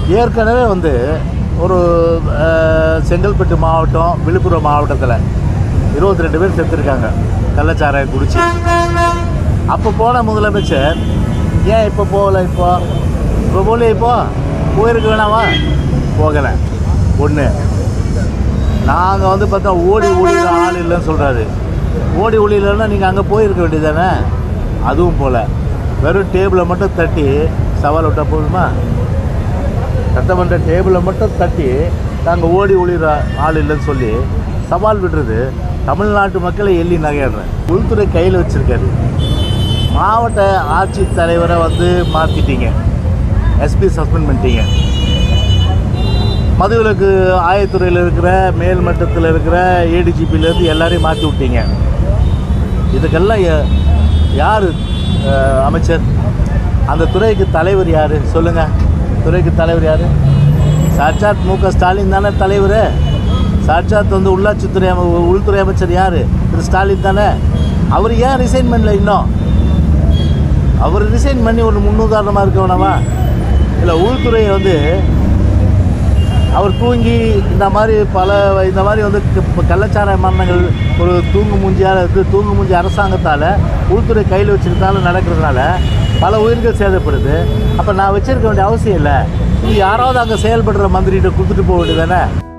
ஏற்கனவே வந்து ஒரு அஹ், செங்கல்பட்டு மாவட்டம் விழுப்புரம் மாவட்டத்தில் இருபத்தி ரெண்டு பேர் செத்துருக்காங்க கள்ளச்சாராயம் குடிச்சு அப்போ போன முதலமைச்சர் ஏன் இப்போ போகல இப்போ இப்போ போகல இப்போ போயிருக்க வேணாமா போகலை ஒன்று நாங்கள் வந்து பார்த்தா ஓடி ஒளியில ஆள் இல்லைன்னு சொல்கிறாரு ஓடி ஒளியிலன்னா நீங்கள் அங்கே போயிருக்க வேண்டியதானே அதுவும் போல வெறும் டேபிளை மட்டும் தட்டி சவால் விட்டால் போதுமா சட்டமன்ற டேபிளை மட்டும் தட்டி நாங்கள் ஓடி ஒளிகிற ஆள் இல்லைன்னு சொல்லி சவால் விடுறது தமிழ்நாட்டு மக்களை எள்ளி நகையாடுறேன் உள்துறை கையில் வச்சுருக்காரு மாவட்ட ஆட்சித் தலைவரை வந்து மாற்றிட்டீங்க எஸ்பி சஸ்பெண்ட் பண்ணிட்டீங்க மதுவிலக்கு ஆயத்துறையில் இருக்கிற மேல் மட்டத்தில் இருக்கிற ஏடிஜிபிலேருந்து எல்லாரையும் மாற்றி விட்டீங்க இதுக்கெல்லாம் யா- யார் அஹ், அமைச்சர் அந்த துறைக்கு தலைவர் யார் சொல்லுங்கள் துறைக்கு தலைவர் யார் சாட்சாத் மு க ஸ்டாலின் தானே தலைவர் சாட்சாத் வந்து உள்ளாட்சித்துறை அம உள்துறை அமைச்சர் யார் திரு ஸ்டாலின் தானே அவர் ஏன் ரிசைன் பண்ணல இன்னும் அவர் ரிசைன் பண்ணி ஒரு முன்னுதாரணமாக இருக்க வேணாமா இல்லை உள்துறையை வந்து அவர் தூங்கி இந்த மாதிரி பல இந்த மாதிரி வந்து க- கள்ளச்சாராய மரணங்கள் ஒரு தூங்கு மூஞ்சியால் இது தூங்கு மூஞ்சி அரசாங்கத்தால் உள்துறை கையில் வச்சிருந்தால நடக்கிறதுனால பல உயிர்கள் சேதப்படுது அப்போ நான் வச்சிருக்க வேண்டிய அவசியம் இல்லை இது யாராவது அங்கே செயல்படுற மந்திரிகிட்ட கொடுத்துட்டு போக வேண்டியதானே